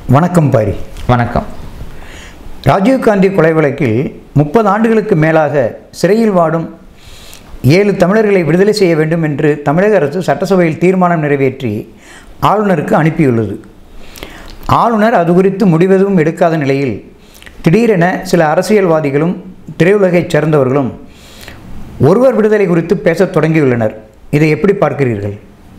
வணக்கம் பாரி வணக்கம் ராஜீவ்காந்தி கொலை வழக்கில் முப்பது ஆண்டுகளுக்கு மேலாக சிறையில் வாடும் ஏழு தமிழர்களை விடுதலை செய்ய வேண்டும் என்று தமிழக அரசு சட்டசபையில் தீர்மானம் நிறைவேற்றி ஆளுநருக்கு அனுப்பியுள்ளது ஆளுநர் அது குறித்து முடிவெதுவும் எடுக்காத நிலையில் திடீரென சில அரசியல்வாதிகளும் திரையுலகைச் சேர்ந்தவர்களும் ஒருவர் விடுதலை குறித்து பேசத் தொடங்கியுள்ளனர் இதை எப்படி பார்க்கிறீர்கள்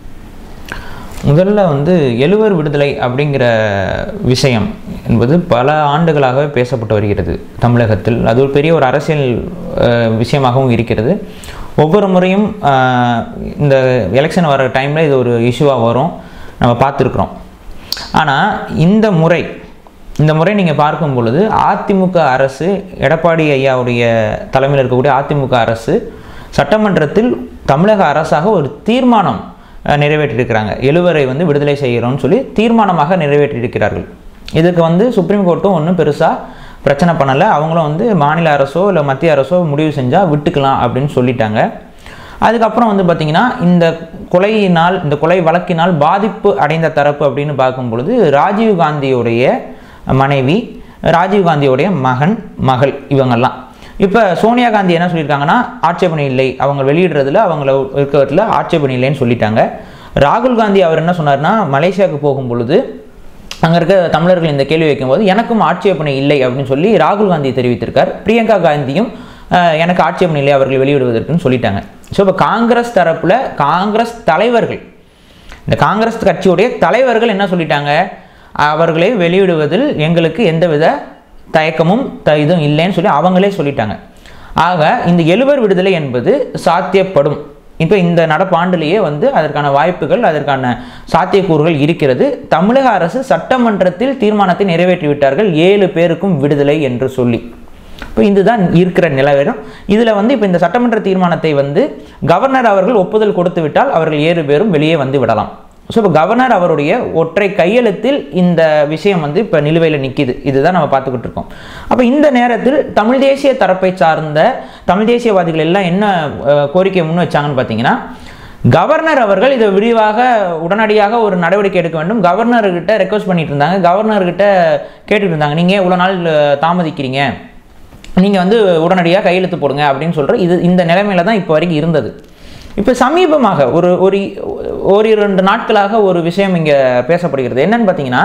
முதல்ல வந்து எழுவர் விடுதலை அப்படிங்கிற விஷயம் என்பது பல ஆண்டுகளாகவே பேசப்பட்டு வருகிறது தமிழகத்தில் அது ஒரு பெரிய ஒரு அரசியல் அஹ், விஷயமாகவும் இருக்கிறது ஒவ்வொரு முறையும் அஹ், இந்த எலெக்ஷன் வர டைமில் இது ஒரு இஷ்யூவாக வரும் நம்ம பார்த்துருக்குறோம் ஆனால் இந்த முறை இந்த முறை நீங்கள் பார்க்கும் பொழுது அதிமுக அரசு எடப்பாடி ஐயாவுடைய தலைமையில் இருக்கக்கூடிய அதிமுக அரசு சட்டமன்றத்தில் தமிழக அரசாக ஒரு தீர்மானம் அஹ், நிறைவேற்றியிருக்கிறாங்க எழுவரை வந்து விடுதலை செய்கிறோம்னு சொல்லி தீர்மானமாக நிறைவேற்றியிருக்கிறார்கள் இதுக்கு வந்து சுப்ரீம் கோர்ட்டும் ஒன்றும் பெருசாக பிரச்சனை பண்ணலை அவங்களும் வந்து மாநில அரசோ இல்லை மத்திய அரசோ முடிவு செஞ்சால் விட்டுக்கலாம் அப்படின்னு சொல்லிட்டாங்க அதுக்கப்புறம் வந்து பார்த்திங்கன்னா இந்த கொலையினால் இந்த கொலை வழக்கினால் பாதிப்பு அடைந்த தரப்பு அப்படின்னு பார்க்கும் பொழுது ராஜீவ் காந்தியுடைய மனைவி ராஜீவ் காந்தியுடைய மகன் மகள் இவங்கெல்லாம் இப்போ சோனியா காந்தி என்ன சொல்லியிருக்காங்கன்னா ஆட்சேபனை இல்லை அவங்க வெளியிடுறதுல அவங்கள இருக்கிறதுல ஆட்சேபனை இல்லைன்னு சொல்லிட்டாங்க ராகுல் காந்தி அவர் என்ன சொன்னார்னா மலேசியாவுக்கு போகும் பொழுது அங்கே இருக்க தமிழர்கள் இந்த கேள்வி வைக்கும்போது எனக்கும் ஆட்சேபனை இல்லை அப்படின்னு சொல்லி ராகுல் காந்தி தெரிவித்திருக்கார் பிரியங்கா காந்தியும் அஹ், எனக்கு ஆட்சேபனை இல்லை அவர்கள் வெளியிடுவதற்குன்னு சொல்லிட்டாங்க ஸோ இப்போ காங்கிரஸ் தரப்பில் காங்கிரஸ் தலைவர்கள் இந்த காங்கிரஸ் கட்சியுடைய தலைவர்கள் என்ன சொல்லிட்டாங்க அவர்களை வெளியிடுவதில் எங்களுக்கு எந்தவித தயக்கமும் த இதுவும் இல்லைன்னு சொல்லி அவங்களே சொல்லிட்டாங்க ஆக இந்த எழுவர் விடுதலை என்பது சாத்தியப்படும் இப்போ இந்த நடப்பாண்டிலேயே வந்து அதற்கான வாய்ப்புகள் அதற்கான சாத்தியக்கூறுகள் இருக்கிறது தமிழக அரசு சட்டமன்றத்தில் தீர்மானத்தை நிறைவேற்றி விட்டார்கள் ஏழு பேருக்கும் விடுதலை என்று சொல்லி இப்போ இதுதான் இருக்கிற நிலவரம் இதில் வந்து இப்போ இந்த சட்டமன்ற தீர்மானத்தை வந்து கவர்னர் அவர்கள் ஒப்புதல் கொடுத்து விட்டால் அவர்கள் ஏழு பேரும் வெளியே வந்து விடலாம் ஸோ இப்போ கவர்னர் அவருடைய ஒற்றை கையெழுத்தில் இந்த விஷயம் வந்து இப்போ நிலுவையில் நிற்கிது இதுதான் நம்ம பார்த்துக்கிட்டு இருக்கோம் அப்போ இந்த நேரத்தில் தமிழ் தேசிய தரப்பை சார்ந்த தமிழ் தேசியவாதிகள் எல்லாம் என்ன அஹ், கோரிக்கை முன் வச்சாங்கன்னு பார்த்தீங்கன்னா கவர்னர் அவர்கள் இதை விரிவாக உடனடியாக ஒரு நடவடிக்கை எடுக்க வேண்டும் கவர்னர்கிட்ட ரெக்வஸ்ட் பண்ணிட்டு இருந்தாங்க கவர்னர்கிட்ட கேட்டுட்டு இருந்தாங்க நீங்கள் இவ்வளோ நாள் அஹ், தாமதிக்கிறீங்க நீங்கள் வந்து உடனடியாக கையெழுத்து போடுங்க அப்படின்னு சொல்கிற இது இந்த நிலைமையில தான் இப்போ வரைக்கும் இருந்தது இப்போ சமீபமாக ஒரு ஒரு ஒரு இரண்டு நாட்களாக ஒரு விஷயம் இங்கே பேசப்படுகிறது என்னன்னு பார்த்தீங்கன்னா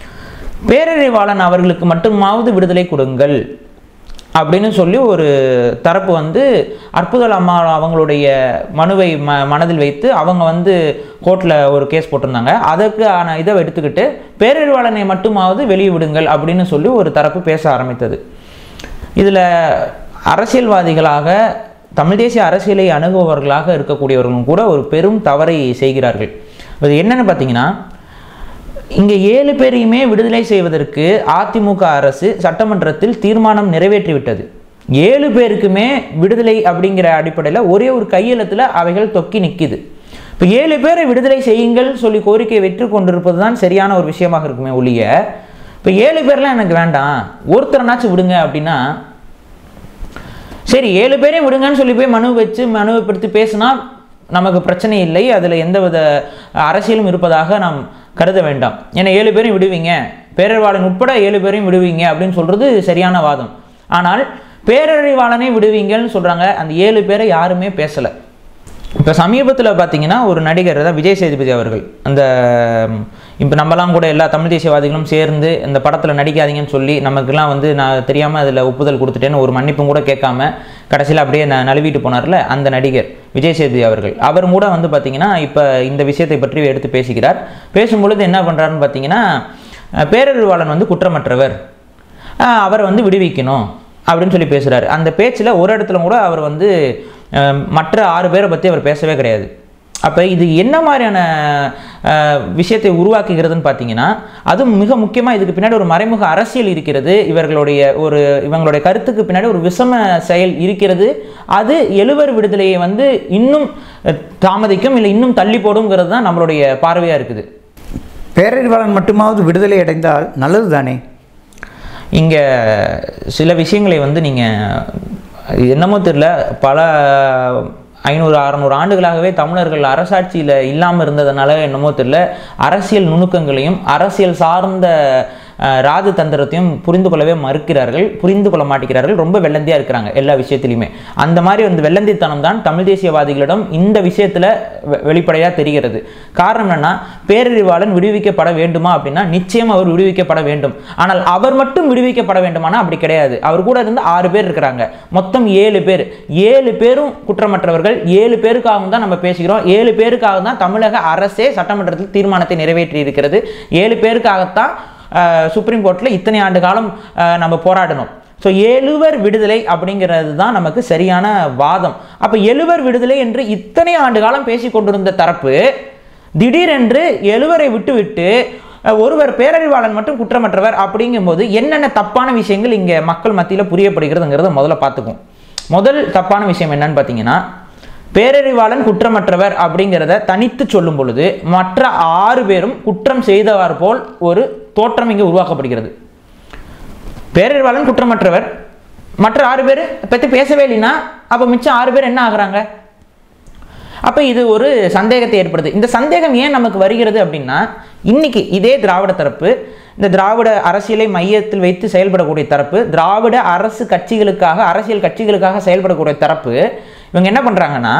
பேரறிவாளன் அவர்களுக்கு மட்டுமாவது விடுதலை கொடுங்கள் அப்படின்னு சொல்லி ஒரு தரப்பு வந்து அற்புதல் அம்மா அவங்களுடைய மனுவை ம மனதில் வைத்து அவங்க வந்து கோர்ட்டில் ஒரு கேஸ் போட்டிருந்தாங்க அதற்கு ஆன இதை எடுத்துக்கிட்டு பேரறிவாளனை மட்டுமாவது வெளியே விடுங்கள் அப்படின்னு சொல்லி ஒரு தரப்பு பேச ஆரம்பித்தது இதில் அரசியல்வாதிகளாக தமிழ் தேசிய அரசியலை அணுகுபவர்களாக இருக்கக்கூடியவர்களும் கூட ஒரு பெரும் தவறை செய்கிறார்கள் அது என்னன்னு பார்த்தீங்கன்னா இங்கே ஏழு பேரையுமே விடுதலை செய்வதற்கு அதிமுக அரசு சட்டமன்றத்தில் தீர்மானம் நிறைவேற்றிவிட்டது ஏழு பேருக்குமே விடுதலை அப்படிங்கிற அடிப்படையில் ஒரே ஒரு கையெழுத்தில் அவைகள் தொக்கி நிற்கிது இப்போ ஏழு பேரை விடுதலை செய்யுங்கள் சொல்லி கோரிக்கை வெற்றி கொண்டிருப்பது தான் சரியான ஒரு விஷயமாக இருக்குமே ஒழிய இப்போ ஏழு பேர்லாம் எனக்கு வேண்டாம் ஒருத்தரனாச்சும் விடுங்க அப்படின்னா சரி ஏழு பேரையும் விடுங்கன்னு சொல்லி போய் மனு வச்சு மனுவை படுத்தி பேசினா நமக்கு பிரச்சனை இல்லை அதில் எந்தவித அரசியலும் இருப்பதாக நாம் கருத வேண்டாம் ஏன்னா ஏழு பேரையும் விடுவீங்க பேரறிவாளன் உட்பட ஏழு பேரையும் விடுவீங்க அப்படின்னு சொல்கிறது சரியான வாதம் ஆனால் பேரறிவாளனை விடுவீங்கன்னு சொல்கிறாங்க அந்த ஏழு பேரை யாருமே பேசலை இப்போ சமீபத்தில் பார்த்தீங்கன்னா ஒரு நடிகர் தான் விஜய் சேதுபதி அவர்கள் அந்த இப்போ நம்மலாம் கூட எல்லா தமிழ் தேசியவாதிகளும் சேர்ந்து இந்த படத்தில் நடிக்காதீங்கன்னு சொல்லி நமக்கெல்லாம் வந்து நான் தெரியாமல் அதில் ஒப்புதல் கொடுத்துட்டேன்னு ஒரு மன்னிப்பும் கூட கேட்காம கடைசியில் அப்படியே ந நழுவிட்டு போனார்ல அந்த நடிகர் விஜய் சேதுபதி அவர்கள் அவர் கூட வந்து பார்த்தீங்கன்னா இப்போ இந்த விஷயத்தை பற்றி எடுத்து பேசுகிறார் பேசும்பொழுது என்ன பண்ணுறாருன்னு பார்த்தீங்கன்னா அஹ், பேரறிவாளன் வந்து குற்றமற்றவர் ஆஹ் அவர் வந்து விடுவிக்கணும் அப்படின்னு சொல்லி பேசுகிறாரு அந்த பேச்சில் ஒரு இடத்துல கூட அவர் வந்து அஹ், மற்ற ஆறு பேரை பற்றி அவர் பேசவே கிடையாது அப்போ இது என்ன மாதிரியான அஹ், விஷயத்தை உருவாக்குகிறதுன்னு பார்த்தீங்கன்னா அதுவும் மிக முக்கியமாக இதுக்கு பின்னாடி ஒரு மறைமுக அரசியல் இருக்கிறது இவர்களுடைய ஒரு இவங்களுடைய கருத்துக்கு பின்னாடி ஒரு விஷம செயல் இருக்கிறது அது எழுவர் விடுதலையை வந்து இன்னும் அஹ், தாமதிக்கும் இல்லை இன்னும் தள்ளி போடுங்கிறது தான் நம்மளுடைய பார்வையாக இருக்குது பேரறிவாளன் மட்டுமாவது விடுதலை அடைந்தால் நல்லது தானே இங்கே சில விஷயங்களை வந்து நீங்கள் என்னமோ தெரியல பல ஐநூறு அறநூறு ஆண்டுகளாகவே தமிழர்கள் அரசாட்சியில் இல்லாமல் இருந்ததுனால என்னமோ தெரியல அரசியல் நுணுக்கங்களையும் அரசியல் சார்ந்த அஹ், ராஜ தந்திரத்தையும் புரிந்து கொள்ளவே மறுக்கிறார்கள் புரிந்து கொள்ள மாட்டேங்கிறார்கள் ரொம்ப வெள்ளந்தியாக இருக்கிறாங்க எல்லா விஷயத்திலையுமே அந்த மாதிரி அந்த வெள்ளந்தித்தனம் தான் தமிழ் தேசியவாதிகளிடம் இந்த விஷயத்தில் வெளிப்படையாக தெரிகிறது காரணம் என்னன்னா பேரறிவாளன் விடுவிக்கப்பட வேண்டுமா அப்படின்னா நிச்சயம் அவர் விடுவிக்கப்பட வேண்டும் ஆனால் அவர் மட்டும் விடுவிக்கப்பட வேண்டுமானா அப்படி கிடையாது அவர் கூட இருந்து ஆறு பேர் இருக்கிறாங்க மொத்தம் ஏழு பேர் ஏழு பேரும் குற்றமற்றவர்கள் ஏழு பேருக்காகவும் தான் நம்ம பேசுகிறோம் ஏழு பேருக்காக தான் தமிழக அரசே சட்டமன்றத்தில் தீர்மானத்தை நிறைவேற்றி இருக்கிறது ஏழு பேருக்காகத்தான் அஹ், சுப்ரீம் கோர்ட்டில் இத்தனை ஆண்டு காலம் அஹ், நம்ம போராடணும் ஸோ எழுவர் விடுதலை அப்படிங்கிறது தான் நமக்கு சரியான வாதம் அப்போ எழுவர் விடுதலை என்று இத்தனை ஆண்டு காலம் பேசி கொண்டிருந்த தரப்பு திடீரென்று எழுவரை விட்டுவிட்டு அஹ், ஒருவர் பேரறிவாளன் மட்டும் குற்றமற்றவர் அப்படிங்கும்போது என்னென்ன தப்பான விஷயங்கள் இங்கே மக்கள் மத்தியில் புரியப்படுகிறதுங்கிறத முதல்ல பார்த்துக்கும் முதல் தப்பான விஷயம் என்னன்னு பார்த்தீங்கன்னா பேரறிவாளன் குற்றமற்றவர் அப்படிங்கிறத தனித்து சொல்லும் பொழுது மற்ற ஆறு பேரும் குற்றம் செய்தவர் போல் ஒரு தோற்றம் இங்கே உருவாக்கப்படுகிறது பேரறிவாளன் குற்றமற்றவர் மற்ற ஆறு பேர் பற்றி பேசவே இல்லைன்னா அப்போ மிச்சம் ஆறு பேர் என்ன ஆகுறாங்க அப்போ இது ஒரு சந்தேகத்தை ஏற்படுது இந்த சந்தேகம் ஏன் நமக்கு வருகிறது அப்படின்னா இன்னைக்கு இதே திராவிட தரப்பு இந்த திராவிட அரசியலை மையத்தில் வைத்து செயல்படக்கூடிய தரப்பு திராவிட அரசு கட்சிகளுக்காக அரசியல் கட்சிகளுக்காக செயல்படக்கூடிய தரப்பு இவங்க என்ன பண்ணுறாங்கன்னா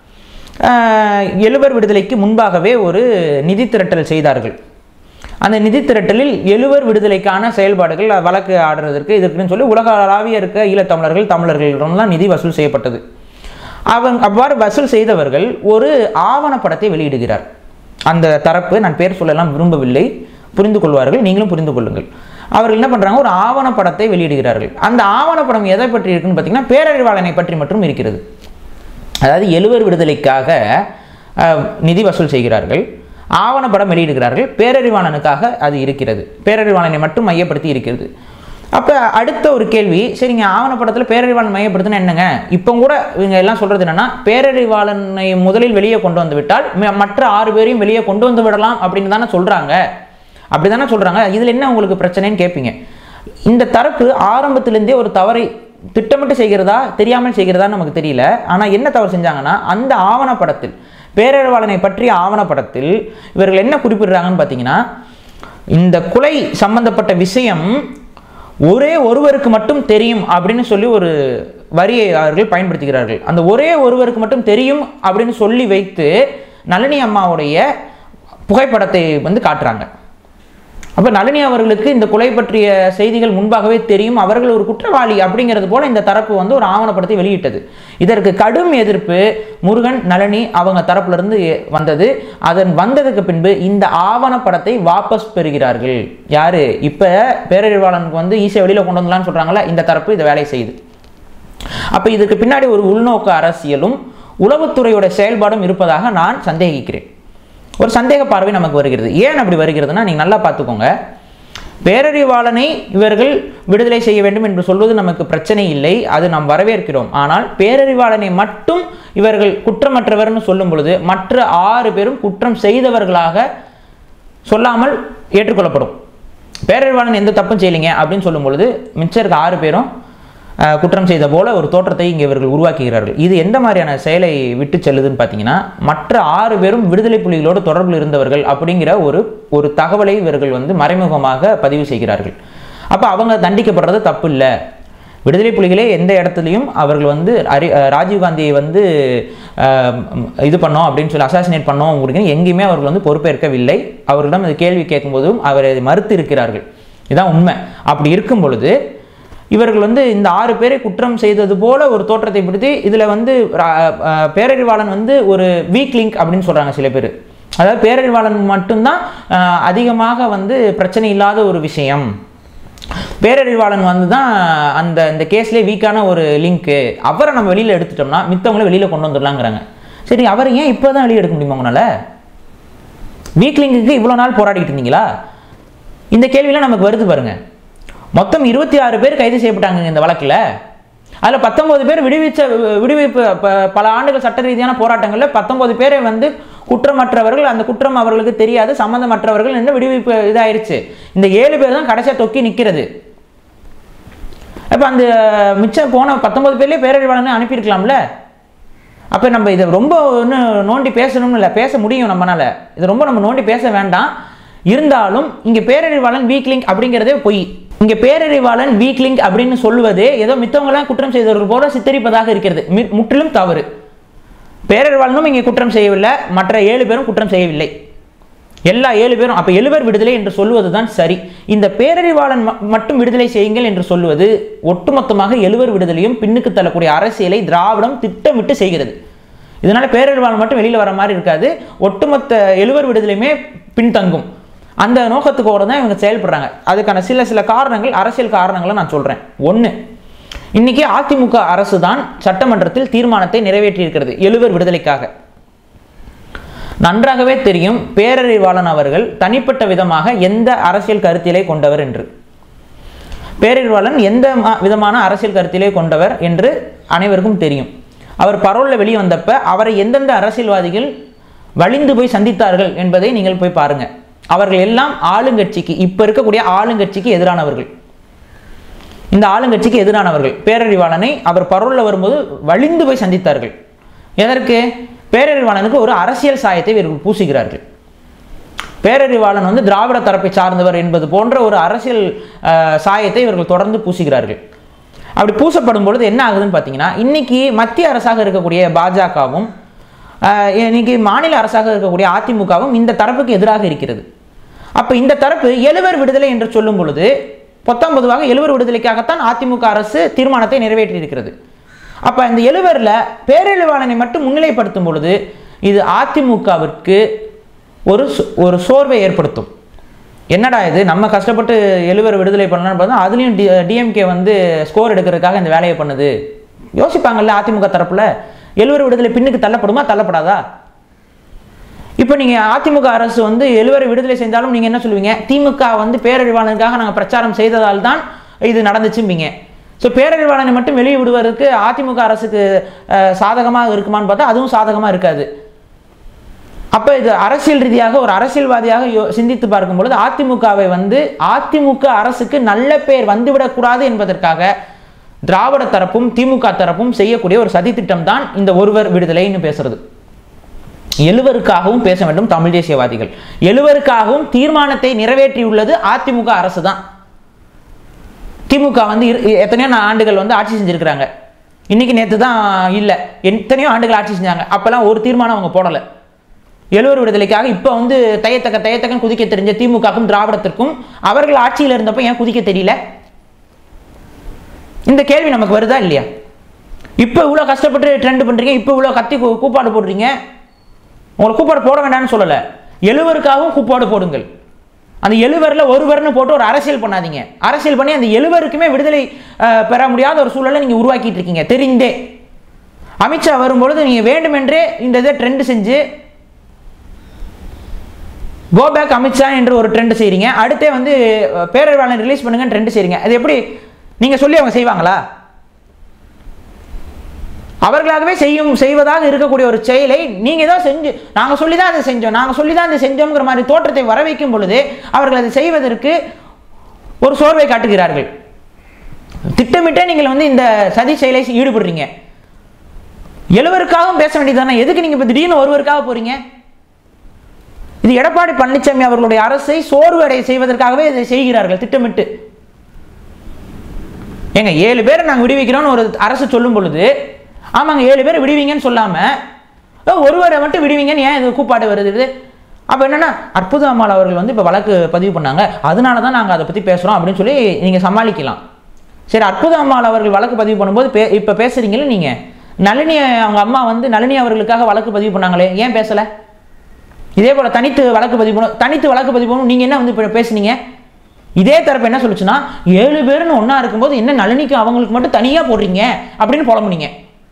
எழுவர் விடுதலைக்கு முன்பாகவே ஒரு நிதி திரட்டல் செய்தார்கள் அந்த நிதி திரட்டலில் எழுவர் விடுதலைக்கான செயல்பாடுகள் வழக்கு ஆடுறதற்கு இதற்குன்னு சொல்லி உலகளாவிய இருக்க ஈழத்தமிழர்கள் தமிழர்களிடம்லாம் நிதி வசூல் செய்யப்பட்டது அவங்க அவ்வாறு வசூல் செய்தவர்கள் ஒரு ஆவணப்படத்தை வெளியிடுகிறார் அந்த தரப்பு நான் பேர் சொல்லலாம் விரும்பவில்லை புரிந்து கொள்வார்கள் நீங்களும் புரிந்து கொள்ளுங்கள் அவர்கள் என்ன பண்ணுறாங்க ஒரு ஆவணப்படத்தை வெளியிடுகிறார்கள் அந்த ஆவணப்படம் எதை பற்றி இருக்குன்னு பார்த்தீங்கன்னா பேரறிவாளனை பற்றி மட்டும் இருக்கிறது அதாவது எழுவர் விடுதலைக்காக அஹ், நிதி வசூல் செய்கிறார்கள் ஆவணப்படம் வெளியிடுகிறார்கள் பேரறிவாளனுக்காக அது இருக்கிறது பேரறிவாளனை மட்டும் மையப்படுத்தி இருக்கிறது அப்போ அடுத்த ஒரு கேள்வி சரிங்க ஆவணப்படத்தில் பேரறிவாளன் மையப்படுத்தினா என்னங்க இப்போ கூட இவங்க எல்லாம் சொல்கிறது என்னன்னா பேரறிவாளனை முதலில் வெளியே கொண்டு வந்து விட்டால் ம- மற்ற ஆறு பேரையும் வெளியே கொண்டு வந்து விடலாம் அப்படின்னு தானே சொல்கிறாங்க அப்படி தானே சொல்கிறாங்க இதில் என்ன உங்களுக்கு பிரச்சனைன்னு கேட்பீங்க இந்த தரப்பு ஆரம்பத்திலேருந்தே ஒரு தவறை திட்டமிட்டு செய்கிறதா தெரியாமல் செய்கிறதா நமக்கு தெரியல ஆனால் என்ன தவறு செஞ்சாங்கன்னா அந்த ஆவணப்படத்தில் பேரறிவாளனை பற்றிய ஆவணப்படத்தில் இவர்கள் என்ன குறிப்பிடுறாங்கன்னு பார்த்தீங்கன்னா இந்த கொலை சம்பந்தப்பட்ட விஷயம் ஒரே ஒருவருக்கு மட்டும் தெரியும் அப்படின்னு சொல்லி ஒரு வரியை அவர்கள் பயன்படுத்துகிறார்கள் அந்த ஒரே ஒருவருக்கு மட்டும் தெரியும் அப்படின்னு சொல்லி வைத்து நளினி அம்மாவுடைய புகைப்படத்தை வந்து காட்டுறாங்க அப்போ நளினி அவர்களுக்கு இந்த கொலை பற்றிய செய்திகள் முன்பாகவே தெரியும் அவர்கள் ஒரு குற்றவாளி அப்படிங்கிறது போல இந்த தரப்பு வந்து ஒரு ஆவணப்படத்தை வெளியிட்டது இதற்கு கடும் எதிர்ப்பு முருகன் நளினி அவங்க தரப்புல இருந்து எ- வந்தது அதன் வந்ததுக்கு பின்பு இந்த ஆவணப்படத்தை வாபஸ் பெறுகிறார்கள் யாரு இப்ப பேரறிவாளனுக்கு வந்து ஈஸியாக வெளியில கொண்டு வந்துடலாம்னு சொல்றாங்களா இந்த தரப்பு இதை வேலை செய்யுது அப்ப இதுக்கு பின்னாடி ஒரு உள்நோக்கு அரசியலும் உளவுத்துறையோட செயல்பாடும் இருப்பதாக நான் சந்தேகிக்கிறேன் ஒரு சந்தேக பார்வை நமக்கு வருகிறது ஏன் அப்படி வருகிறதுனா நீங்க நல்லா பார்த்துக்கோங்க பேரறிவாளனை இவர்கள் விடுதலை செய்ய வேண்டும் என்று சொல்வது நமக்கு பிரச்சனை இல்லை அது நாம் வரவேற்கிறோம் ஆனால் பேரறிவாளனை மட்டும் இவர்கள் குற்றமற்றவர்னு சொல்லும் பொழுது மற்ற ஆறு பேரும் குற்றம் செய்தவர்களாக சொல்லாமல் ஏற்றுக்கொள்ளப்படும் பேரறிவாளன் எந்த தப்பும் செய்யலைங்க அப்படின்னு சொல்லும் பொழுது மிச்சம் இருக்க ஆறு பேரும் அஹ், குற்றம் செய்த போல ஒரு தோற்றத்தை இங்கே இவர்கள் உருவாக்குகிறார்கள் இது எந்த மாதிரியான செயலை விட்டு செல்லுதுன்னு பார்த்தீங்கன்னா மற்ற ஆறு பேரும் விடுதலை புலிகளோடு தொடர்பில் இருந்தவர்கள் அப்படிங்கிற ஒரு ஒரு தகவலை இவர்கள் வந்து மறைமுகமாக பதிவு செய்கிறார்கள் அப்போ அவங்க தண்டிக்கப்படுறது தப்பு இல்லை விடுதலை புலிகளே எந்த இடத்துலையும் அவர்கள் வந்து அரி அஹ் ராஜீவ்காந்தியை வந்து அஹ், ம், இது பண்ணோம் அப்படின்னு சொல்லி அசாசினேட் பண்ணோம் அப்படின்னு எங்கேயுமே அவர்கள் வந்து பொறுப்பேற்கவில்லை அவர்களிடம் இந்த கேள்வி கேட்கும்போதும் அவர் அதை மறுத்து இருக்கிறார்கள் இதுதான் உண்மை அப்படி இருக்கும் பொழுது இவர்கள் வந்து இந்த ஆறு பேரை குற்றம் செய்தது போல ஒரு தோற்றத்தை பிடித்து இதில் வந்து ரா- அஹ், பேரறிவாளன் வந்து ஒரு வீக் லிங்க் அப்படின்னு சொல்கிறாங்க சில பேர் அதாவது பேரறிவாளன் மட்டும்தான் அஹ், அதிகமாக வந்து பிரச்சனை இல்லாத ஒரு விஷயம் பேரறிவாளன் வந்து தான் அந்த இந்த கேஸ்லேயே வீக்கான ஒரு லிங்க்கு அவரை நம்ம வெளியில் எடுத்துட்டோம்னா மித்தவங்கள வெளியில் கொண்டு வந்துடலாங்கிறாங்க சரி அவரை ஏன் இப்போ தான் வெளியே எடுக்க முடியுமா உங்களால் வீக் லிங்குக்கு இவ்வளோ நாள் போராடிக்கிட்டு இருந்தீங்களா இந்த கேள்வியெல்லாம் நமக்கு வருது பாருங்க மொத்தம் இருபத்தி ஆறு பேர் கைது செய்யப்பட்டாங்க இந்த வழக்கில் அதில் பத்தொன்பது பேர் விடுவிச்ச விடுவிப்பு ப- பல ஆண்டுகள் சட்ட ரீதியான போராட்டங்களில் பத்தொன்பது பேரை வந்து குற்றமற்றவர்கள் அந்த குற்றம் அவர்களுக்கு தெரியாது சம்மந்தமற்றவர்கள் என்று விடுவிப்பு இதாயிருச்சு இந்த ஏழு பேர் தான் கடைசியாக தொக்கி நிற்கிறது அப்போ அந்த மிச்சம் போன பத்தொன்பது பேர்லேயே பேரறிவாளனை அனுப்பியிருக்கலாம்ல அப்போ நம்ம இதை ரொம்ப இன்னும் நோண்டி பேசணும்னு இல்லை பேச முடியும் நம்மனால இதை ரொம்ப நம்ம நோண்டி பேச வேண்டாம் இருந்தாலும் இங்க பேரறிவாளன் வீக் லிங்க் அப்படிங்கிறதே பொய் இங்க பேரறிவாளன் வீக் லிங்க் அப்படின்னு சொல்லுவதே ஏதோ மித்தவங்களாம் குற்றம் செய்தவர்கள் போல சித்தரிப்பதாக இருக்கிறது மி- முற்றிலும் தவறு பேரறிவாளனும் இங்கே குற்றம் செய்யவில்லை மற்ற ஏழு பேரும் குற்றம் செய்யவில்லை எல்லா ஏழு பேரும் அப்ப எழுவர் விடுதலை என்று சொல்வதுதான் சரி இந்த பேரறிவாளன் ம- மட்டும் விடுதலை செய்யுங்கள் என்று சொல்வது ஒட்டுமொத்தமாக எழுவர் விடுதலையும் பின்னுக்கு தள்ளக்கூடிய அரசியலை திராவிடம் திட்டமிட்டு செய்கிறது இதனால பேரறிவாளன் மட்டும் வெளியில வர மாதிரி இருக்காது ஒட்டுமொத்த எழுவர் விடுதலையுமே பின்தங்கும் அந்த நோக்கத்துக்கோட தான் இவங்க செயல்படுறாங்க அதுக்கான சில சில காரணங்கள் அரசியல் காரணங்களை நான் சொல்றேன் ஒன்று இன்னைக்கு அதிமுக அரசு தான் சட்டமன்றத்தில் தீர்மானத்தை நிறைவேற்றியிருக்கிறது எழுவர் விடுதலைக்காக நன்றாகவே தெரியும் பேரறிவாளன் அவர்கள் தனிப்பட்ட விதமாக எந்த அரசியல் கருத்திலே கொண்டவர் என்று பேரறிவாளன் எந்த ம- விதமான அரசியல் கருத்திலே கொண்டவர் என்று அனைவருக்கும் தெரியும் அவர் பரோலில் வெளியே வந்தப்ப அவரை எந்தெந்த அரசியல்வாதிகள் வலிந்து போய் சந்தித்தார்கள் என்பதை நீங்கள் போய் பாருங்க அவர்கள் எல்லாம் ஆளுங்கட்சிக்கு இப்ப இருக்கக்கூடிய ஆளுங்கட்சிக்கு எதிரானவர்கள் இந்த ஆளுங்கட்சிக்கு எதிரானவர்கள் பேரறிவாளனை அவர் பரோலில் வரும்போது வலிந்து போய் சந்தித்தார்கள் எதற்கு பேரறிவாளனுக்கு ஒரு அரசியல் சாயத்தை இவர்கள் பூசுகிறார்கள் பேரறிவாளன் வந்து திராவிட தரப்பை சார்ந்தவர் என்பது போன்ற ஒரு அரசியல் அஹ், சாயத்தை இவர்கள் தொடர்ந்து பூசுகிறார்கள் அப்படி பூசப்படும் பொழுது என்ன ஆகுதுன்னு பார்த்தீங்கன்னா இன்னைக்கு மத்திய அரசாக இருக்கக்கூடிய பாஜகவும் அஹ், இன்னைக்கு மாநில அரசாக இருக்கக்கூடிய அதிமுகவும் இந்த தரப்புக்கு எதிராக இருக்கிறது அப்ப இந்த தரப்பு எழுவர் விடுதலை என்று சொல்லும் பொழுது பொத்தாம் பொதுவாக எழுவர் விடுதலைக்காகத்தான் அதிமுக அரசு தீர்மானத்தை நிறைவேற்றி இருக்கிறது அப்ப இந்த எழுவர்ல பேரழிவாளனை மட்டும் முன்னிலைப்படுத்தும் பொழுது இது அதிமுகவிற்கு ஒரு சோ- ஒரு சோர்வை ஏற்படுத்தும் என்னடா இது நம்ம கஷ்டப்பட்டு எழுவர் விடுதலை பண்ணலாம்னு பார்த்தா அதுலேயும் டி டிஎம்கே வந்து ஸ்கோர் எடுக்கிறதுக்காக இந்த வேலையை பண்ணுது யோசிப்பாங்கல்ல அதிமுக தரப்புல எழுவர் விடுதலை பின்னுக்கு தள்ளப்படுமா தள்ளப்படாதா இப்போ நீங்கள் அதிமுக அரசு வந்து எழுவரை விடுதலை செஞ்சாலும் நீங்கள் என்ன சொல்லுவீங்க திமுக வந்து பேரறிவாளனுக்காக நாங்கள் பிரச்சாரம் செய்ததால் தான் இது நடந்துச்சும்பீங்க ஸோ பேரறிவாளனை மட்டும் வெளியே விடுவதற்கு அதிமுக அரசுக்கு சாதகமாக இருக்குமான்னு பார்த்தா அதுவும் சாதகமாக இருக்காது அப்போ இது அரசியல் ரீதியாக ஒரு அரசியல்வாதியாக யோ- சிந்தித்து பார்க்கும் பொழுது அதிமுகவை வந்து அதிமுக அரசுக்கு நல்ல பேர் வந்துவிடக்கூடாது என்பதற்காக திராவிட தரப்பும் திமுக தரப்பும் செய்யக்கூடிய ஒரு சதித்திட்டம் தான் இந்த ஒருவர் விடுதலைன்னு பேசுறது எழுவருக்காகவும் பேச வேண்டும் தமிழ் தேசியவாதிகள் எழுவருக்காகவும் தீர்மானத்தை நிறைவேற்றியுள்ளது அதிமுக அரசு தான் திமுக வந்து இரு- எத்தனையோ நா- ஆண்டுகள் வந்து ஆட்சி செஞ்சிருக்கிறாங்க இன்னைக்கு நேற்று தான் இல்லை எத்தனையோ ஆண்டுகள் ஆட்சி செஞ்சாங்க அப்பெல்லாம் ஒரு தீர்மானம் அவங்க போடலை எழுவர் விடுதலைக்காக இப்போ வந்து தையத்தக்க தையத்தக்கன் குதிக்க தெரிஞ்ச திமுகக்கும் திராவிடத்திற்கும் அவர்கள் ஆட்சியில் இருந்தப்போ ஏன் குதிக்க தெரியல இந்த கேள்வி நமக்கு வருதா இல்லையா இப்போ இவ்வளோ கஷ்டப்பட்டு ட்ரெண்ட் பண்ணுறீங்க இப்போ இவ்வளோ கத்தி கூ- கூப்பாடு போடுறீங்க உங்களை கூப்பாடு போட வேண்டாம்னு சொல்லலை எழுவருக்காகவும் கூப்பாடு போடுங்கள் அந்த எழுவரில் ஒருவர்னு போட்டு ஒரு அரசியல் பண்ணாதீங்க அரசியல் பண்ணி அந்த எழுவருக்குமே விடுதலை அஹ், பெற முடியாத ஒரு சூழலை நீங்கள் உருவாக்கிட்டு இருக்கீங்க தெரிந்தே அமித்ஷா வரும்பொழுது நீங்கள் வேண்டுமென்றே இந்த இதை ட்ரெண்ட் செஞ்சு கோ பேக் அமித்ஷா என்று ஒரு ட்ரெண்ட் செய்றீங்க அடுத்தே வந்து அஹ், பேரறிவாளன் ரிலீஸ் பண்ணுங்க ட்ரெண்ட் செய்றீங்க அது எப்படி நீங்கள் சொல்லி அவங்க செய்வாங்களா அவர்களாகவே செய்யும் செய்வதாக இருக்கக்கூடிய ஒரு செயலை நீங்க தான் செஞ்சு நாங்க சொல்லி தான் அதை செஞ்சோம் நாங்க சொல்லி தான் அதை செஞ்சோங்கிற மாதிரி தோற்றத்தை வர வைக்கும் பொழுது அவர்கள் அதை செய்வதற்கு ஒரு சோர்வை காட்டுகிறார்கள் திட்டமிட்டே நீங்கள் வந்து இந்த சதி செயலை ஈடுபடுறீங்க எழுவருக்காகவும் பேச வேண்டியதானே எதுக்கு நீங்க இப்ப திடீர்னு ஒருவருக்காக போறீங்க இது எடப்பாடி பழனிசாமி அவர்களுடைய அரசை சோர்வு அடைய செய்வதற்காகவே இதை செய்கிறார்கள் திட்டமிட்டு ஏங்க ஏழு பேரை நாங்கள் விடுவிக்கிறோம்னு ஒரு அரசு சொல்லும் பொழுது ஆமாங்க ஏழு பேரை விடுவீங்கன்னு சொல்லாம "ஓ, ஒருவரை மட்டும் விடுவீங்கன்னு ஏன் இது கூப்பாடு வருது இது அப்போ என்னன்னா அற்புத அம்மாள் அவர்கள் வந்து இப்போ வழக்கு பதிவு பண்ணாங்க அதனால தான் நாங்கள் அதை பற்றி பேசுகிறோம் அப்படின்னு சொல்லி நீங்கள் சமாளிக்கலாம் சரி அற்புத அம்மாள் அவர்கள் வழக்கு பதிவு பண்ணும்போது பே இப்போ பேசுறீங்களே நீங்கள் நளினி அவங்க அம்மா வந்து நளினி அவர்களுக்காக வழக்கு பதிவு பண்ணாங்களே ஏன் பேசலை இதே போல் தனித்து வழக்கு பதிவு பண்ணணும் தனித்து வழக்கு பதிவு பண்ணணும் நீங்கள் என்ன வந்து இப்போ பேசுனீங்க இதே தரப்பு என்ன சொல்லுச்சுன்னா ஏழு பேருன்னு ஒன்றா இருக்கும்போது என்ன நளினிக்கு அவங்களுக்கு மட்டும் தனியாக போடுறீங்க அப்படின்னு புலம்புனீங்க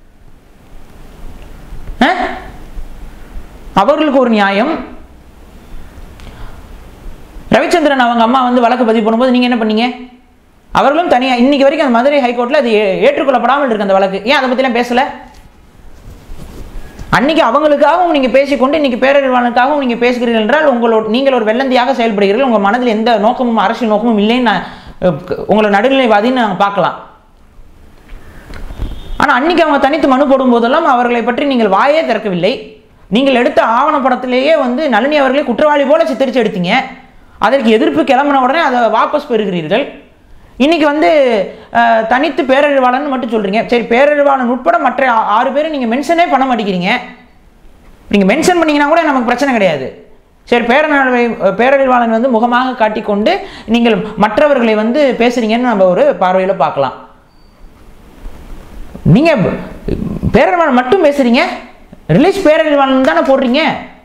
ஆ? அவர்களுக்கு ஒரு நியாயம் ரவிச்சந்திரன் அவங்க அம்மா வந்து வழக்கு பதிவு பண்ணும்போது நீங்கள் என்ன பண்ணீங்க அவர்களும் தனியாக இன்னைக்கு வரைக்கும் அந்த மதுரை ஹைகோர்ட்டில் அது ஏ- ஏற்றுக்கொள்ளப்படாமல் இருக்கு அந்த வழக்கு ஏன் அதை பற்றிலாம் பேசலை அன்னைக்கு அவங்களுக்காகவும் நீங்க பேசிக்கொண்டு இன்னைக்கு பேரறிவாளனுக்காகவும் நீங்க பேசுகிறீர்கள் என்றால் உங்களோட நீங்கள் ஒரு வெள்ளந்தியாக செயல்படுகிறீர்கள் உங்க மனதில் எந்த நோக்கமும் அரசியல் நோக்கமும் இல்லைன்னு நான் அஹ், உங்களை நடுநிலைவாதின்னு நாங்கள் பார்க்கலாம் ஆனா அன்னைக்கு அவங்க தனித்து மனு போடும் போதெல்லாம் அவர்களை பற்றி நீங்கள் வாயே திறக்கவில்லை நீங்கள் எடுத்த ஆவணப்படத்திலேயே வந்து நளினி அவர்களே குற்றவாளி போல சித்தரிச்சு எடுத்தீங்க அதற்கு எதிர்ப்பு கிளம்பின உடனே அதை வாபஸ் பெறுகிறீர்கள் இன்னைக்கு வந்து அஹ், தனித்து பேரறிவாளன் மட்டும் சொல்றீங்க சரி பேரறிவாளன் உட்பட மற்ற ஆ- ஆறு பேரை நீங்கள் மென்ஷனே பண்ண மாட்டேங்கிறீங்க நீங்கள் மென்ஷன் பண்ணீங்கன்னா கூட நமக்கு பிரச்சனை கிடையாது சரி பேரறிவை பேரறிவாளன் வந்து முகமாக காட்டிக்கொண்டு நீங்கள் மற்றவர்களை வந்து பேசுறீங்கன்னு நம்ம ஒரு பார்வையில் பார்க்கலாம் நீங்க பேரறிவாளன் மட்டும் பேசுறீங்க ரிலீஸ் பேரறிவாளன் தானே போடுறீங்க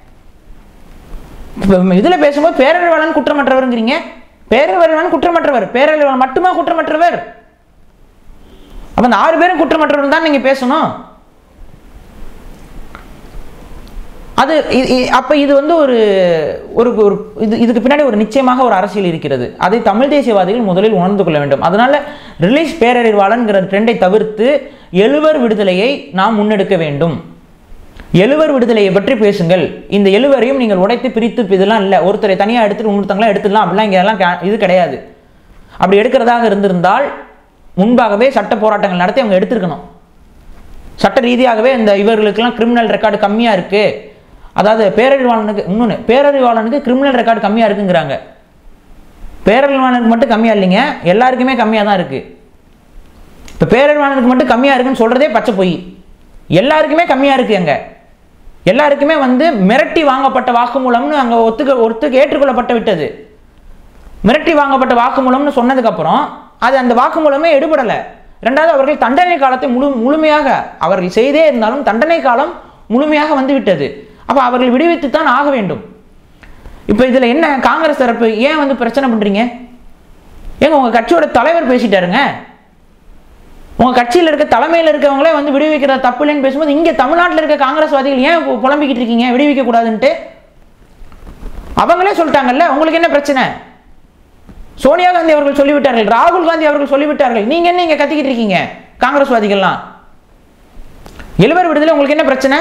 இப்ப இதுல பேசும்போது பேரறிவாளன் குற்றமற்றவருங்கிறீங்க பேரறிவாளன் குற்றமற்றவர் பேரறிவாளன் மட்டுமா குற்றமற்றவர் அப்ப அந்த ஆறு பேரும் குற்றமற்றவர் தான் நீங்க பேசணும் அது இ- இ- அப்ப இது வந்து ஒரு ஒரு ஒரு இது இதுக்கு பின்னாடி ஒரு நிச்சயமாக ஒரு அரசியல் இருக்கிறது அதை தமிழ் தேசியவாதிகள் முதலில் உணர்ந்து கொள்ள வேண்டும் அதனால ரிலீஸ் பேரறிவாளன்கிற ட்ரெண்டை தவிர்த்து எழுவர் விடுதலையை நாம் முன்னெடுக்க வேண்டும் எழுவர் விடுதலையை பற்றி பேசுங்கள் இந்த எழுவரையும் நீங்கள் உடைத்து பிரித்து இதெல்லாம் இல்லை ஒருத்தரை தனியாக எடுத்துட்டு இன்னொருத்தங்களாம் எடுத்துடலாம் அப்படிலாம் இங்கே எல்லாம் கே- இது கிடையாது அப்படி எடுக்கிறதாக இருந்திருந்தால் முன்பாகவே சட்ட போராட்டங்கள் நடத்தி அவங்க எடுத்திருக்கணும் சட்ட ரீதியாகவே இந்த இவர்களுக்கெல்லாம் கிரிமினல் ரெக்கார்டு கம்மியாக இருக்கு அதாவது பேரறிவாளனுக்கு இன்னொன்று பேரறிவாளனுக்கு கிரிமினல் ரெக்கார்டு கம்மியாக இருக்குங்கிறாங்க பேரறிவாளனுக்கு மட்டும் கம்மியாக இல்லைங்க எல்லாருக்குமே கம்மியாக தான் இருக்குது இப்போ பேரறிவாளனுக்கு மட்டும் கம்மியாக இருக்குன்னு சொல்கிறதே பச்சை பொய் எல்லாருக்குமே கம்மியாக இருக்கு அங்கே எல்லாருக்குமே வந்து மிரட்டி வாங்கப்பட்ட வாக்குமூலம்னு அங்கே ஒத்துக்க ஒத்துக்க ஏற்றுக்கொள்ளப்பட்டு விட்டது மிரட்டி வாங்கப்பட்ட வாக்குமூலம்னு சொன்னதுக்கப்புறம் அது அந்த வாக்குமூலமே எடுபடலை ரெண்டாவது அவர்கள் தண்டனை காலத்தை முழு முழுமையாக அவர்கள் செய்தே இருந்தாலும் தண்டனை காலம் முழுமையாக வந்து விட்டது அப்போ அவர்கள் விடுவித்து தான் ஆக வேண்டும் இப்போ இதில் என்ன காங்கிரஸ் தரப்பு ஏன் வந்து பிரச்சனை பண்ணுறீங்க ஏங்க உங்கள் கட்சியோட தலைவர் பேசிட்டாருங்க உங்கள் கட்சியில் இருக்க தலைமையில் இருக்கவங்களே வந்து விடுவிக்கிற தப்பு இல்லைன்னு பேசும்போது இங்கே தமிழ்நாட்டில் இருக்க காங்கிரஸ்வாதிகள் ஏன் பு- புலம்பிக்கிட்டு இருக்கீங்க விடுவிக்க கூடாதுன்ட்டு அவங்களே சொல்லிட்டாங்கல்ல உங்களுக்கு என்ன பிரச்சனை சோனியா காந்தி அவர்கள் சொல்லிவிட்டார்கள் ராகுல் காந்தி அவர்கள் சொல்லிவிட்டார்கள் நீங்க என்ன இங்க கத்திக்கிட்டு இருக்கீங்க காங்கிரஸ்வாதிகள்லாம் எழுவர் விடுதலை உங்களுக்கு என்ன பிரச்சனை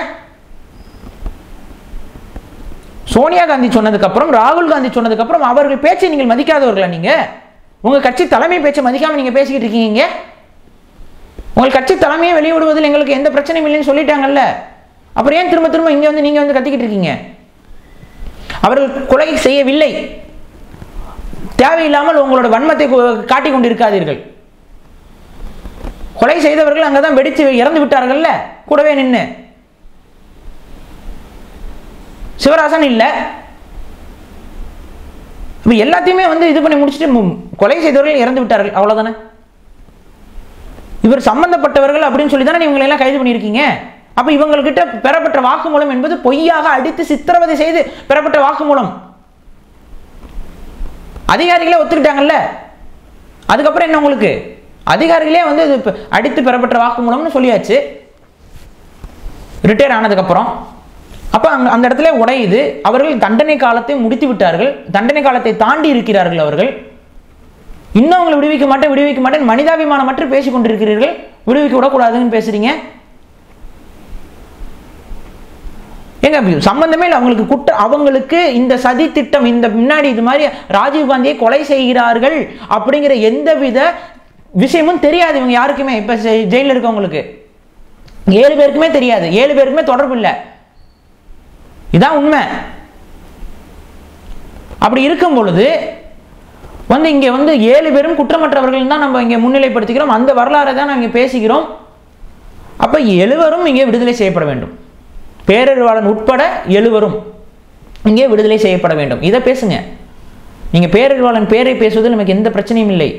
சோனியா காந்தி சொன்னதுக்கு அப்புறம் ராகுல் காந்தி சொன்னதுக்கு அப்புறம் அவர்கள் பேச்சை நீங்கள் மதிக்காதவர்களா நீங்க உங்க கட்சி தலைமை பேச்சை மதிக்காம நீங்க பேசிக்கிட்டு இருக்கீங்க உங்கள் கட்சி தலைமையை வெளியிடுவதில் எங்களுக்கு எந்த பிரச்சனையும் இல்லைன்னு சொல்லிட்டாங்கல்ல அப்புறம் ஏன் திரும்ப திரும்ப இங்க வந்து நீங்க வந்து கத்திக்கிட்டு இருக்கீங்க அவர்கள் கொலை செய்யவில்லை தேவையில்லாமல் உங்களோட வன்மத்தை கு- காட்டிக் கொண்டிருக்காதீர்கள் கொலை செய்தவர்கள் அங்கதான் வெடித்து இறந்து விட்டார்கள்ல கூடவே நின்று சிவராசன் இல்ல இப்ப எல்லாத்தையுமே வந்து இது பண்ணி முடிச்சுட்டு மு- கொலை செய்தவர்கள் இறந்து விட்டார்கள் அவ்வளவுதானே இவர் சம்பந்தப்பட்டவர்கள் அப்படின்னு சொல்லி தானே இவங்களை எல்லாம் கைது பண்ணியிருக்கீங்க அப்ப இவங்கள்கிட்ட பெறப்பட்ட வாக்குமூலம் என்பது பொய்யாக அடித்து சித்திரவதை செய்து பெறப்பட்ட வாக்குமூலம் அதிகாரிகளே ஒத்துக்கிட்டாங்கல்ல அதுக்கப்புறம் என்ன உங்களுக்கு அதிகாரிகளே வந்து இது பெ- அடித்து பெறப்பட்ட வாக்குமூலம்னு சொல்லியாச்சு ரிட்டையர் ஆனதுக்கப்புறம் அப்போ அங்க அந்த இடத்துல உடையுது அவர்கள் தண்டனை காலத்தை முடித்து விட்டார்கள் தண்டனை காலத்தை தாண்டி இருக்கிறார்கள் அவர்கள் இன்னும் அவங்களை விடுவிக்க மாட்டேன் விடுவிக்க மாட்டேன் மனிதாபிமானமற்று பேசிக் கொண்டிருக்கிறீர்கள் விடுவிக்க விடக்கூடாதுன்னு பேசுறீங்க ஏங்க சம்பந்தமே இல்லை அவங்களுக்கு குற்ற அவங்களுக்கு இந்த சதி திட்டம் இந்த முன்னாடி இது மாதிரி ராஜீவ் காந்தியை கொலை செய்கிறார்கள் அப்படிங்கிற எந்தவித விஷயமும் தெரியாது இவங்க யாருக்குமே இப்ப ஜெ- ஜெயில்ல இருக்கவங்களுக்கு ஏழு பேருக்குமே தெரியாது ஏழு பேருக்குமே தொடர்பு இல்லை இதான் உண்மை அப்படி இருக்கும் பொழுது வந்து இங்க வந்து ஏழு பேரும் குற்றமற்றவர்கள் தான் நம்ம இங்க முன்னிலைப்படுத்திக்கிறோம் அந்த வரலாறை தான் நாங்கள் பேசுகிறோம் அப்ப எழுவரும் இங்கே விடுதலை செய்யப்பட வேண்டும் பேரறிவாளன் உட்பட எழுவரும் இங்கே விடுதலை செய்யப்பட வேண்டும் இதை பேசுங்க நீங்க பேரறிவாளன் பேரை பேசுவதில் நமக்கு எந்த பிரச்சனையும் இல்லை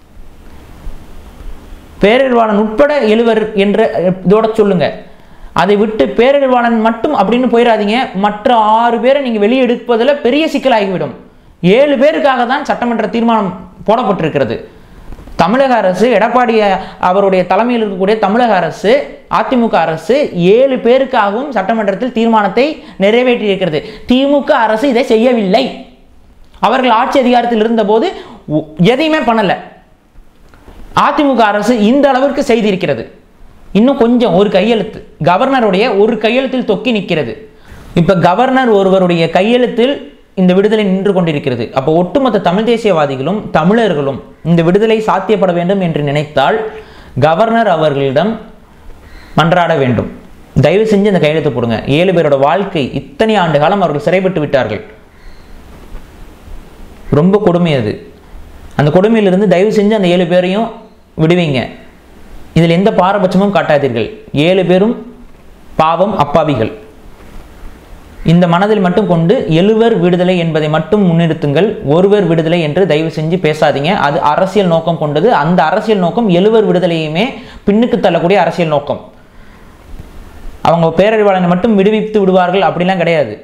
பேரறிவாளன் உட்பட எழுவர் என்ற இதோட சொல்லுங்க அதை விட்டு பேரறிவாளன் மட்டும் அப்படின்னு போயிடாதீங்க மற்ற ஆறு பேரை நீங்க வெளியெடுப்பதில் பெரிய சிக்கலாகிவிடும் ஏழு பேருக்காக தான் சட்டமன்ற தீர்மானம் போடப்பட்டிருக்கிறது தமிழக அரசு எடப்பாடி அவருடைய தலைமையில் இருக்கக்கூடிய தமிழக அரசு அதிமுக அரசு ஏழு பேருக்காகவும் சட்டமன்றத்தில் தீர்மானத்தை நிறைவேற்றியிருக்கிறது திமுக அரசு இதை செய்யவில்லை அவர்கள் ஆட்சி அதிகாரத்தில் இருந்தபோது ஒ- எதையுமே பண்ணல அதிமுக அரசு இந்த அளவிற்கு செய்திருக்கிறது இன்னும் கொஞ்சம் ஒரு கையெழுத்து கவர்னருடைய ஒரு கையெழுத்தில் தொக்கி நிற்கிறது இப்ப கவர்னர் ஒருவருடைய கையெழுத்தில் இந்த விடுதலை நின்று கொண்டிருக்கிறது அப்போ ஒட்டுமொத்த தமிழ் தேசியவாதிகளும் தமிழர்களும் இந்த விடுதலை சாத்தியப்பட வேண்டும் என்று நினைத்தால் கவர்னர் அவர்களிடம் மன்றாட வேண்டும் தயவு செஞ்சு இந்த கையெழுத்து போடுங்க ஏழு பேரோட வாழ்க்கை இத்தனை ஆண்டு காலம் அவர்கள் சிறைப்பட்டு விட்டார்கள் ரொம்ப கொடுமை அது அந்த கொடுமையிலிருந்து தயவு செஞ்சு அந்த ஏழு பேரையும் விடுவீங்க இதில் எந்த பாரபட்சமும் காட்டாதீர்கள் ஏழு பேரும் பாவம் அப்பாவிகள் இந்த மனதில் மட்டும் கொண்டு எழுவர் விடுதலை என்பதை மட்டும் முன்னிறுத்துங்கள் ஒருவர் விடுதலை என்று தயவு செஞ்சு பேசாதீங்க அது அரசியல் நோக்கம் கொண்டது அந்த அரசியல் நோக்கம் எழுவர் விடுதலையுமே பின்னுக்கு தள்ளக்கூடிய அரசியல் நோக்கம் அவங்க பேரறிவாளனை மட்டும் விடுவித்து விடுவார்கள் அப்படிலாம் கிடையாது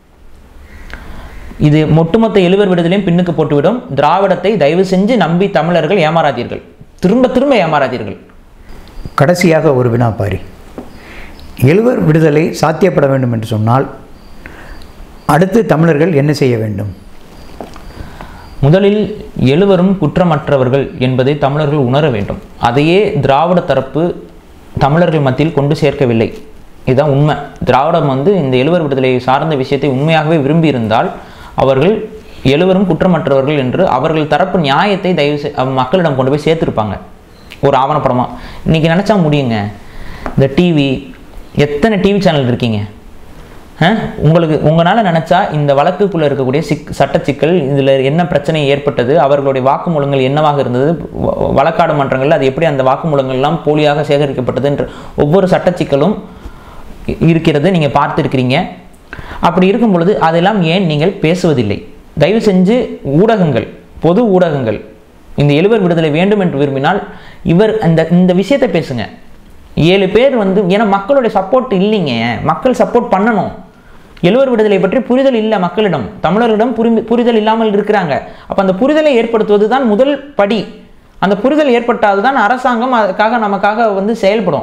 இது ஒட்டுமொத்த எழுவர் விடுதலையும் பின்னுக்கு போட்டுவிடும் திராவிடத்தை தயவு செஞ்சு நம்பி தமிழர்கள் ஏமாறாதீர்கள் திரும்ப திரும்ப ஏமாறாதீர்கள் கடைசியாக ஒரு வினாப்பாரி எழுவர் விடுதலை சாத்தியப்பட வேண்டும் என்று சொன்னால் அடுத்து தமிழர்கள் என்ன செய்ய வேண்டும் முதலில் எழுவரும் குற்றமற்றவர்கள் என்பதை தமிழர்கள் உணர வேண்டும் அதையே திராவிட தரப்பு தமிழர்கள் மத்தியில் கொண்டு சேர்க்கவில்லை இதுதான் உண்மை திராவிடம் வந்து இந்த எழுவர் விடுதலை சார்ந்த விஷயத்தை உண்மையாகவே விரும்பியிருந்தால் அவர்கள் எழுவரும் குற்றமற்றவர்கள் என்று அவர்கள் தரப்பு நியாயத்தை தயவு செய் அவ- மக்களிடம் கொண்டு போய் சேர்த்துருப்பாங்க ஒரு ஆவணப்படமாக இன்னைக்கு நினச்சா முடியுங்க இந்த டிவி எத்தனை டிவி சேனல் இருக்கீங்க ஆ? உங்களுக்கு உங்களால் நினச்சா இந்த வழக்குக்குள்ளே இருக்கக்கூடிய சிக் சட்ட சிக்கல் இதில் என்ன பிரச்சனை ஏற்பட்டது அவர்களுடைய வாக்குமூலங்கள் என்னவாக இருந்தது வ- வழக்காடு மன்றங்களில் அது எப்படி அந்த வாக்குமூலங்கள்லாம் போலியாக சேகரிக்கப்பட்டது என்ற ஒவ்வொரு சட்ட சிக்கலும் இ- இருக்கிறது நீங்கள் பார்த்துருக்கிறீங்க அப்படி இருக்கும் பொழுது அதெல்லாம் ஏன் நீங்கள் பேசுவதில்லை தயவு செஞ்சு ஊடகங்கள் பொது ஊடகங்கள் இந்த எழுவர் விடுதலை வேண்டும் என்று விரும்பினால் இவர் அந்த இந்த விஷயத்தை பேசுங்க ஏழு பேர் வந்து ஏன்னா மக்களுடைய சப்போர்ட் இல்லைங்க மக்கள் சப்போர்ட் பண்ணணும் எழுவர் விடுதலை பற்றி புரிதல் இல்லை மக்களிடம் தமிழர்களிடம் புரி- புரிதல் இல்லாமல் இருக்கிறாங்க அப்போ அந்த புரிதலை ஏற்படுத்துவது தான் முதல் படி அந்த புரிதல் ஏற்பட்டால் தான் அரசாங்கம் அதுக்காக நமக்காக வந்து செயல்படும்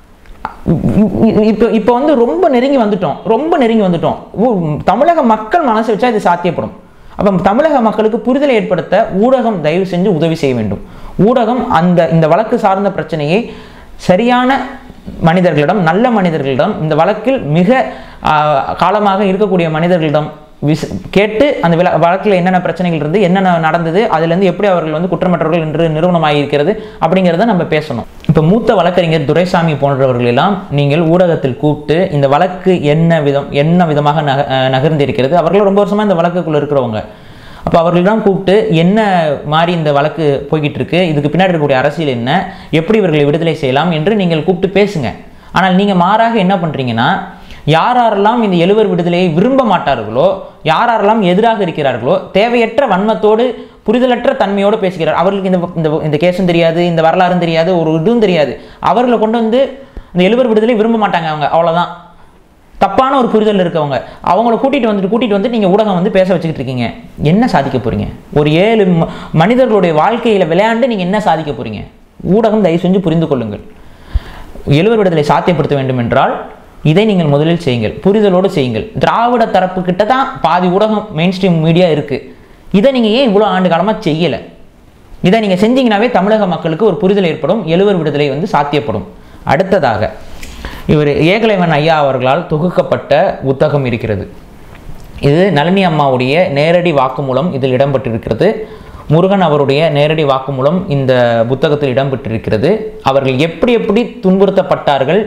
இப்போ இப்போ வந்து ரொம்ப நெருங்கி வந்துட்டோம் ரொம்ப நெருங்கி வந்துட்டோம் ஊ- தமிழக மக்கள் மனசு வச்சா இது சாத்தியப்படும் அப்போ தமிழக மக்களுக்கு புரிதலை ஏற்படுத்த ஊடகம் தயவு செஞ்சு உதவி செய்ய வேண்டும் ஊடகம் அந்த இந்த வழக்கு சார்ந்த பிரச்சனையை சரியான மனிதர்களிடம் நல்ல மனிதர்களிடம் இந்த வழக்கில் மிக ஆ, காலமாக இருக்கக்கூடிய மனிதர்களிடம் விஸ் கேட்டு அந்த வில வழக்கில் என்னென்ன பிரச்சனைகள் இருந்து என்னென்ன நடந்தது அதுலேருந்து எப்படி அவர்கள் வந்து குற்றமற்றவர்கள் என்று நிறுவனமாகி இருக்கிறது அப்படிங்கிறத நம்ம பேசணும் இப்போ மூத்த வழக்கறிஞர் துரைசாமி போன்றவர்கள் எல்லாம் நீங்கள் ஊடகத்தில் கூப்பிட்டு இந்த வழக்கு என்ன விதம் என்ன விதமாக நக அஹ் நகர்ந்திருக்கிறது அவர்கள் ரொம்ப வருஷமாக இந்த வழக்குக்குள்ளே இருக்கிறவங்க அப்போ அவர்களிடம் கூப்பிட்டு என்ன மாதிரி இந்த வழக்கு போய்கிட்டு இருக்கு இதுக்கு பின்னாடி இருக்கக்கூடிய அரசியல் என்ன எப்படி இவர்களை விடுதலை செய்யலாம் என்று நீங்கள் கூப்பிட்டு பேசுங்க ஆனால் நீங்கள் மாறாக என்ன பண்ணுறீங்கன்னா யார் யாரெல்லாம் இந்த எழுவர் விடுதலையை விரும்ப மாட்டார்களோ யார் யாரெல்லாம் எதிராக இருக்கிறார்களோ தேவையற்ற வன்மத்தோடு புரிதலற்ற தன்மையோடு பேசுகிறார் அவர்களுக்கு இந்த இந்த இந்த கேஸும் தெரியாது இந்த வரலாறும் தெரியாது ஒரு இதுவும் தெரியாது அவர்களை கொண்டு வந்து இந்த எழுவர் விடுதலை விரும்ப மாட்டாங்க அவங்க அவ்வளோதான் தப்பான ஒரு புரிதல் இருக்கவங்க அவங்கள கூட்டிட்டு வந்துட்டு கூட்டிட்டு வந்து நீங்க ஊடகம் வந்து பேச வச்சுக்கிட்டு இருக்கீங்க என்ன சாதிக்க போறீங்க ஒரு ஏழு ம- மனிதர்களுடைய வாழ்க்கையில விளையாண்டு நீங்க என்ன சாதிக்க போறீங்க ஊடகம் தயவு செஞ்சு புரிந்து கொள்ளுங்கள் எழுவர் விடுதலை சாத்தியப்படுத்த வேண்டும் என்றால் இதை நீங்கள் முதலில் செய்யுங்கள் புரிதலோடு செய்யுங்கள் திராவிட தரப்பு கிட்ட தான் பாதி ஊடகம் மெயின் ஸ்ட்ரீம் மீடியா இருக்கு இதை நீங்க ஏன் இவ்வளோ ஆண்டு காலமா செய்யலை இதை நீங்கள் செஞ்சீங்கன்னாவே தமிழக மக்களுக்கு ஒரு புரிதல் ஏற்படும் எழுவர் விடுதலை வந்து சாத்தியப்படும் அடுத்ததாக இவர் ஏகலைவன் ஐயா அவர்களால் தொகுக்கப்பட்ட புத்தகம் இருக்கிறது இது நளினி அம்மாவுடைய நேரடி வாக்குமூலம் இதில் இடம்பெற்றிருக்கிறது முருகன் அவருடைய நேரடி வாக்குமூலம் இந்த புத்தகத்தில் இடம்பெற்றிருக்கிறது அவர்கள் எப்படி எப்படி துன்புறுத்தப்பட்டார்கள்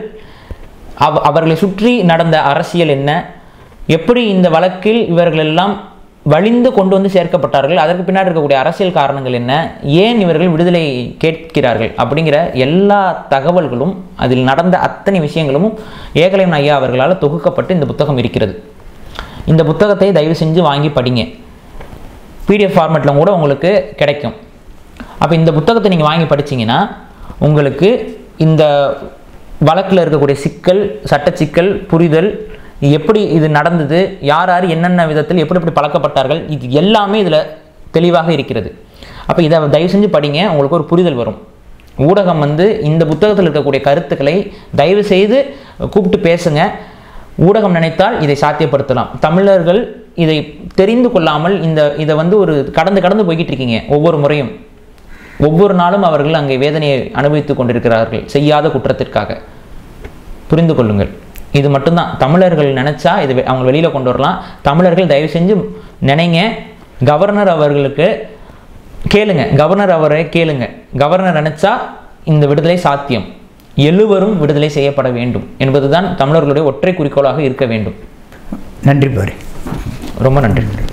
அவ அவர்களை சுற்றி நடந்த அரசியல் என்ன எப்படி இந்த வழக்கில் இவர்கள் எல்லாம் வலிந்து கொண்டு வந்து சேர்க்கப்பட்டார்கள் அதற்கு பின்னாடி இருக்கக்கூடிய அரசியல் காரணங்கள் என்ன ஏன் இவர்கள் விடுதலை கேட்கிறார்கள் அப்படிங்கிற எல்லா தகவல்களும் அதில் நடந்த அத்தனை விஷயங்களும் ஏகலைவன் ஐயா அவர்களால் தொகுக்கப்பட்டு இந்த புத்தகம் இருக்கிறது இந்த புத்தகத்தை தயவு செஞ்சு வாங்கி படிங்க பிடிஎஃப் ஃபார்மேட்டில் கூட உங்களுக்கு கிடைக்கும் அப்போ இந்த புத்தகத்தை நீங்கள் வாங்கி படிச்சீங்கன்னா உங்களுக்கு இந்த வழக்கில் இருக்கக்கூடிய சிக்கல் சட்ட சிக்கல் புரிதல் எப்படி இது நடந்தது யார் யார் என்னென்ன விதத்தில் எப்படி எப்படி பழக்கப்பட்டார்கள் இது எல்லாமே இதில் தெளிவாக இருக்கிறது அப்போ இதை தயவு செஞ்சு படிங்க உங்களுக்கு ஒரு புரிதல் வரும் ஊடகம் வந்து இந்த புத்தகத்தில் இருக்கக்கூடிய கருத்துக்களை தயவு செய்து கூப்பிட்டு பேசுங்க ஊடகம் நினைத்தால் இதை சாத்தியப்படுத்தலாம் தமிழர்கள் இதை தெரிந்து கொள்ளாமல் இந்த இதை வந்து ஒரு கடந்து கடந்து போய்கிட்டு இருக்கீங்க ஒவ்வொரு முறையும் ஒவ்வொரு நாளும் அவர்கள் அங்கே வேதனையை அனுபவித்துக் கொண்டிருக்கிறார்கள் செய்யாத குற்றத்திற்காக புரிந்து கொள்ளுங்கள் இது மட்டும்தான் தமிழர்கள் நினைச்சா இது வெ- அவங்க வெளியில கொண்டு வரலாம் தமிழர்கள் தயவு செஞ்சு நினைங்க கவர்னர் அவர்களுக்கு கேளுங்க கவர்னர் அவரை கேளுங்க கவர்னர் நினைச்சா இந்த விடுதலை சாத்தியம் எழுவரும் விடுதலை செய்யப்பட வேண்டும் என்பதுதான் தமிழர்களுடைய ஒற்றை குறிக்கோளாக இருக்க வேண்டும் நன்றி பாரி ரொம்ப நன்றி